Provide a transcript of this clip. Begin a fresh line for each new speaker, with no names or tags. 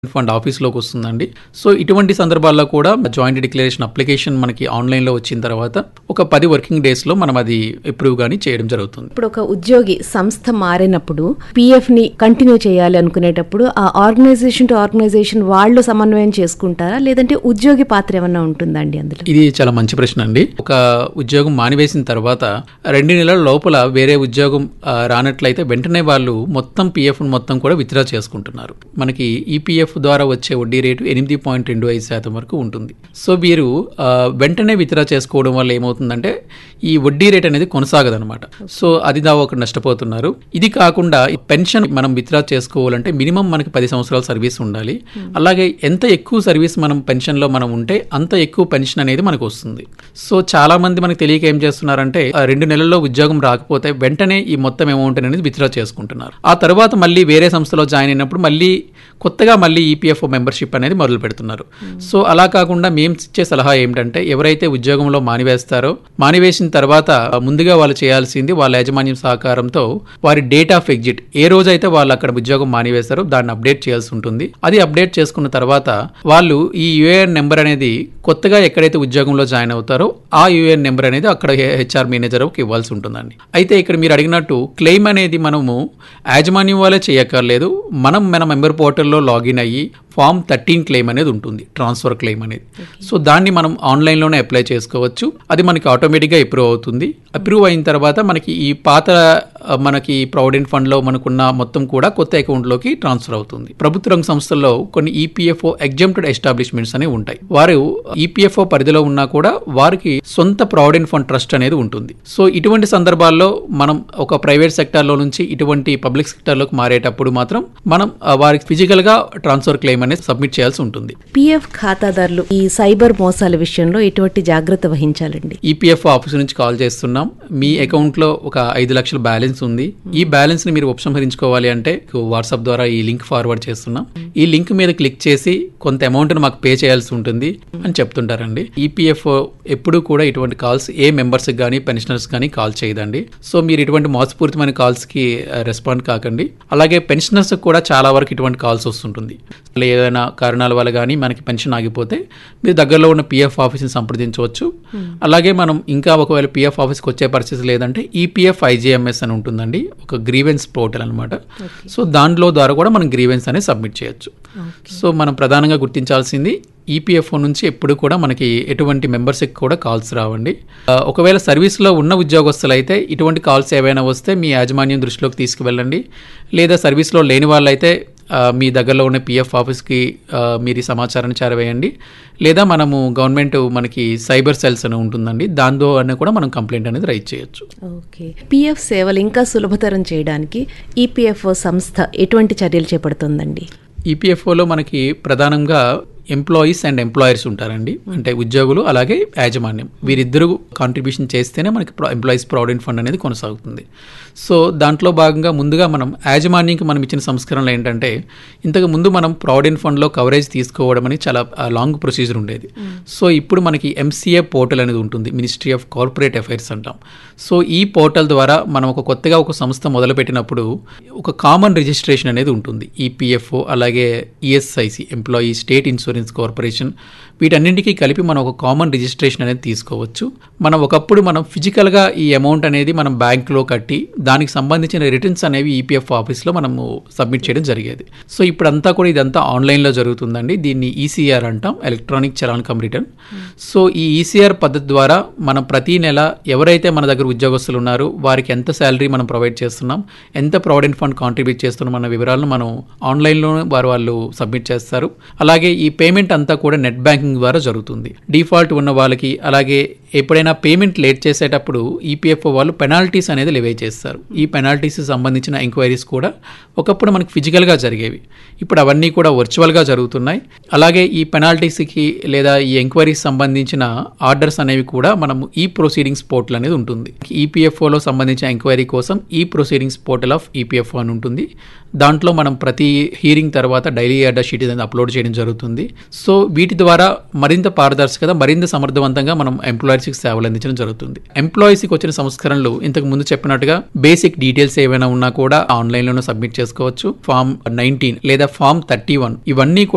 fund ఆఫీస్లోకి వస్తుందండి so ఇటువంటి సందర్భాల్లో కూడా జాయింట్ డిక్లరేషన్ అప్లికేషన్ మనకి ఆన్లైన్లో వచ్చిన తర్వాత ఒక పది వర్కింగ్ డేస్లో మనం అది అప్రూవ్ కానీ చేయడం జరుగుతుంది
ఇప్పుడు ఒక ఉద్యోగి సంస్థ మారినప్పుడు పిఎఫ్ ని కంటిన్యూ చేయాలి అనుకునేటప్పుడు ఆ ఆర్గనైజేషన్ టు ఆర్గనైజేషన్ వాళ్ళు సమన్వయం చేసుకుంటారా లేదంటే ఉద్యోగి పాత్ర ఏమన్నా ఉంటుందండి అందులో
ఇది చాలా మంచి ప్రశ్న అండి ఒక ఉద్యోగం మానివేసిన తర్వాత రెండు నెలల లోపల వేరే ఉద్యోగం ఆ, రానట్లయితే వెంటనే వాళ్ళు మొత్తం పిఎఫ్ మొత్తం కూడా విత్డ్రా చేసుకుంటున్నారు మనకి ఈపీఎఫ్ ద్వారా వచ్చే వడ్డీ రేటు ఎనిమిది పాయింట్ రెండు ఐదు శాతం వరకు ఉంటుంది సో వీరు ఆ, వెంటనే విత్డ్రా చేసుకోవడం వల్ల ఏమవుతుందంటే ఈ వడ్డీ రేట్ అనేది కొనసాగదనమాట సో అది దా ఒక నష్టపోతున్నారు ఇది కాకుండా ఈ పెన్షన్ మనం విత్డ్రా చేసుకోవాలంటే మినిమం మనకి పది సంవత్సరాల సర్వీస్ ఉండాలి అలాగే ఎంత ఎక్కువ సర్వీస్ మనం పెన్షన్లో మనం ఉంటే అంత ఎక్కువ పెన్షన్ అనేది మనకు వస్తుంది సో చాలా మంది మనకు తెలియక ఏం చేస్తున్నారంటే ఆ రెండు నెలల్లో ఉద్యోగం రాకపోతే వెంటనే ఈ మొత్తం అమౌంట్ అనేది విత్డ్రా చేసుకుంటున్నారు ఆ తర్వాత మళ్ళీ వేరే సంస్థలో జాయిన్ అయినప్పుడు మళ్ళీ కొత్తగా మళ్ళీ ఈపీఎఫ్ఓ మెంబర్షిప్ అనేది మొదలు పెడుతున్నారు సో అలా కాకుండా మేము ఇచ్చే సలహా ఏమిటంటే ఎవరైతే ఉద్యోగంలో మానివేస్తారో మానివేసిన తర్వాత ముందుగా వాళ్ళు చేయాల్సింది వాళ్ళ యాజమాన్యం సహకారంతో వారి డేట్ ఆఫ్ ఎగ్జిట్ ఏ రోజైతే వాళ్ళు అక్కడ ఉద్యోగం మానివేస్తారో దాన్ని అప్డేట్ చేయాల్సి ఉంటుంది అది అప్డేట్ చేసుకున్న తర్వాత వాళ్ళు ఈ యుఏఎన్ నెంబర్ అనేది కొత్తగా ఎక్కడైతే ఉద్యోగంలో జాయిన్ అవుతారో ఆ యుఏఎన్ నెంబర్ అనేది అక్కడ హెచ్ఆర్ మేనేజర్ ఇవ్వాల్సి ఉంటుందండి అయితే ఇక్కడ మీరు అడిగినట్టు క్లెయిమ్ అనేది మనము యాజమాన్యం వాళ్ళే చేయక్కర్లేదు మనం మన మెంబర్ పోర్టల్లో లాగిన్ అయ్యి ఫామ్ థర్టీన్ క్లెయిమ్ అనేది ఉంటుంది ట్రాన్స్ఫర్ క్లెయిమ్ అనేది సో దాన్ని మనం ఆన్లైన్లోనే అప్లై చేసుకోవచ్చు అది మనకి ఆటోమేటిక్గా అప్రూవ్ అవుతుంది అప్రూవ్ అయిన తర్వాత మనకి ఈ పాత ఆ, మనకి ప్రావిడెంట్ ఫండ్లో మనకున్న మొత్తం కూడా కొత్త అకౌంట్లోకి ట్రాన్స్ఫర్ అవుతుంది ప్రభుత్వ రంగ సంస్థల్లో కొన్ని ఈపీఎఫ్ఓ ఎగ్జామ్టెడ్ ఎస్టాబ్లిష్మెంట్స్ అనేవి ఉంటాయి వారు ఈపీఎఫ్ఓ పరిధిలో ఉన్నా కూడా వారికి సొంత ప్రావిడెంట్ ఫండ్ ట్రస్ట్ అనేది ఉంటుంది సో ఇటువంటి సందర్భాల్లో మనం ఒక ప్రైవేట్ సెక్టార్లో నుంచి ఇటువంటి పబ్లిక్ సెక్టార్లోకి మారేటప్పుడు మాత్రం మనం ఆ, వారికి ఫిజికల్గా ట్రాన్స్ఫర్ క్లెయిమ్ అనేది సబ్మిట్ చేయాల్సి ఉంటుంది
పిఎఫ్ ఖాతాదారులు ఈ సైబర్ మోసాల విషయంలో ఎటువంటి జాగ్రత్త వహించాలండి
ఈపీఎఫ్ ఆఫీస్ నుంచి కాల్ చేస్తున్నాం మీ అకౌంట్ లో ఒక ఐదు లక్షల బ్యాలెన్స్ ఉంది ఈ బ్యాలెన్స్ ని మీరు ఉపసంహరించుకోవాలి అంటే వాట్సాప్ ద్వారా ఈ లింక్ ఫార్వర్డ్ చేస్తున్నాం ఈ లింక్ మీద క్లిక్ చేసి కొంత అమౌంట్ మాకు పే చేయాల్సి ఉంటుంది అని చెప్తుంటారండి ఈపీఎఫ్ ఎప్పుడూ కూడా ఇటువంటి కాల్స్ ఏ మెంబర్స్ కానీ పెన్షనర్స్ కానీ కాల్ చేయదండి సో మీరు ఇటువంటి మోసపూరితమైన కాల్స్ కి రెస్పాండ్ కాకండి అలాగే పెన్షనర్స్ కూడా చాలా వరకు ఇటువంటి కాల్స్ వస్తుంటుంది అలా ఏదైనా కారణాల వల్ల కానీ మనకి పెన్షన్ ఆగిపోతే మీరు దగ్గరలో ఉన్న పిఎఫ్ ఆఫీస్ని సంప్రదించవచ్చు అలాగే మనం ఇంకా ఒకవేళ పిఎఫ్ ఆఫీస్కి వచ్చే పరిస్థితి లేదంటే ఈపీఎఫ్ ఐజీఎంఎస్ అని ఉంటుందండి ఒక గ్రీవెన్స్ పోర్టల్ అనమాట సో దాంట్లో ద్వారా కూడా మనం గ్రీవెన్స్ అనేది సబ్మిట్ చేయొచ్చు సో మనం ప్రధానంగా గుర్తించాల్సింది ఈపీఎఫ్ఓ నుంచి ఎప్పుడు కూడా మనకి ఎటువంటి మెంబర్స్కి కూడా కాల్స్ రావండి ఆ, ఒకవేళ సర్వీస్లో ఉన్న ఉద్యోగస్తులు అయితే ఇటువంటి కాల్స్ ఏవైనా వస్తే మీ యాజమాన్యం దృష్టిలోకి తీసుకువెళ్ళండి లేదా సర్వీస్లో లేని వాళ్ళైతే ఆ, మీ దగ్గరలో ఉన్న పిఎఫ్ ఆఫీస్కి ఆ, మీరు ఈ సమాచారాన్ని చేరవేయండి లేదా మనము గవర్నమెంట్ మనకి సైబర్ సెల్స్ అని ఉంటుందండి దాంతో అనే కూడా మనం కంప్లైంట్ అనేది రైట్ చేయొచ్చు
ఓకే పిఎఫ్ సేవలు ఇంకా సులభతరం చేయడానికి ఈపీఎఫ్ఓ సంస్థ ఎటువంటి చర్యలు చేపడుతుందండి
ఈపీఎఫ్ఓలో మనకి ప్రధానంగా ఎంప్లాయీస్ అండ్ ఎంప్లాయర్స్ ఉంటారండి అంటే ఉద్యోగులు అలాగే యాజమాన్యం వీరిద్దరూ కాంట్రిబ్యూషన్ చేస్తేనే మనకి ఎంప్లాయీస్ ప్రావిడెంట్ ఫండ్ అనేది కొనసాగుతుంది సో దాంట్లో భాగంగా ముందుగా మనం యాజమాన్యంకి మనం ఇచ్చిన సంస్కరణలు ఏంటంటే ఇంతకు ముందు మనం ప్రావిడెంట్ ఫండ్లో కవరేజ్ తీసుకోవడం అని చాలా లాంగ్ ప్రొసీజర్ ఉండేది సో ఇప్పుడు మనకి ఎంసీఏ పోర్టల్ అనేది ఉంటుంది మినిస్ట్రీ ఆఫ్ కార్పొరేట్ అఫైర్స్ అంటాం సో ఈ పోర్టల్ ద్వారా మనం ఒక కొత్తగా ఒక సంస్థ మొదలుపెట్టినప్పుడు ఒక కామన్ రిజిస్ట్రేషన్ అనేది ఉంటుంది ఈపీఎఫ్ఓ అలాగే ESIC employee state insurance corporation వీటన్నింటికీ కలిపి మనం ఒక కామన్ రిజిస్ట్రేషన్ అనేది తీసుకోవచ్చు మనం ఒకప్పుడు మనం ఫిజికల్గా ఈ అమౌంట్ అనేది మనం బ్యాంక్లో కట్టి దానికి సంబంధించిన రిటర్న్స్ అనేవి ఈపీఎఫ్ ఆఫీస్లో మనము సబ్మిట్ చేయడం జరిగేది సో ఇప్పుడంతా కూడా ఇదంతా ఆన్లైన్లో జరుగుతుందండి దీన్ని ఈసీఆర్ అంటాం electronic challan cum return so ఈ ఈసీఆర్ పద్ధతి ద్వారా మనం ప్రతి నెల ఎవరైతే మన దగ్గర ఉద్యోగస్తులు ఉన్నారో వారికి ఎంత శాలరీ మనం ప్రొవైడ్ చేస్తున్నాం ఎంత ప్రావిడెంట్ ఫండ్ కాంట్రిబ్యూట్ చేస్తున్నాం అన్న వివరాలను మనం ఆన్లైన్లో వారు వాళ్ళు సబ్మిట్ చేస్తారు అలాగే ఈ పేమెంట్ అంతా కూడా నెట్ బ్యాంకింగ్ ద్వారా జరుగుతుంది డిఫాల్ట్ ఉన్న వాళ్ళకి అలాగే ఎప్పుడైనా పేమెంట్ లేట్ చేసేటప్పుడు ఈపీఎఫ్ఓ వాళ్ళు పెనాల్టీస్ అనేది లెవే చేస్తారు ఈ పెనాల్టీస్ సంబంధించిన ఎంక్వైరీస్ కూడా ఒకప్పుడు మనకి ఫిజికల్గా జరిగేవి ఇప్పుడు అవన్నీ కూడా వర్చువల్గా జరుగుతున్నాయి అలాగే ఈ పెనాల్టీస్కి లేదా ఈ ఎంక్వైరీస్ సంబంధించిన ఆర్డర్స్ అనేవి కూడా మనము ఈ ప్రొసీడింగ్స్ పోర్టల్ అనేది ఉంటుంది ఈపీఎఫ్ఓలో సంబంధించిన ఎంక్వైరీ కోసం ఈ ప్రొసీడింగ్స్ పోర్టల్ ఆఫ్ ఈపీఎఫ్ఓ అని ఉంటుంది దాంట్లో మనం ప్రతి హీరింగ్ తర్వాత డైలీ ఆర్డర్ షీట్ అనేది అప్లోడ్ చేయడం జరుగుతుంది సో వీటి ద్వారా మరింత పారదర్శకత మరింత సమర్థవంతంగా మనం ఎంప్లాయీస్కి సేవలు అందించడం జరుగుతుంది ఎంప్లాయీస్కి వచ్చిన సంస్కరణలు ఇంతకు ముందు చెప్పినట్టుగా బేసిక్ డీటెయిల్స్ ఏవైనా ఉన్నా కూడా ఆన్లైన్లోనే సబ్మిట్ చేసుకోవచ్చు ఫామ్ నైన్టీన్ లేదా ఫామ్ థర్టీ వన్ ఇవన్నీ కూడా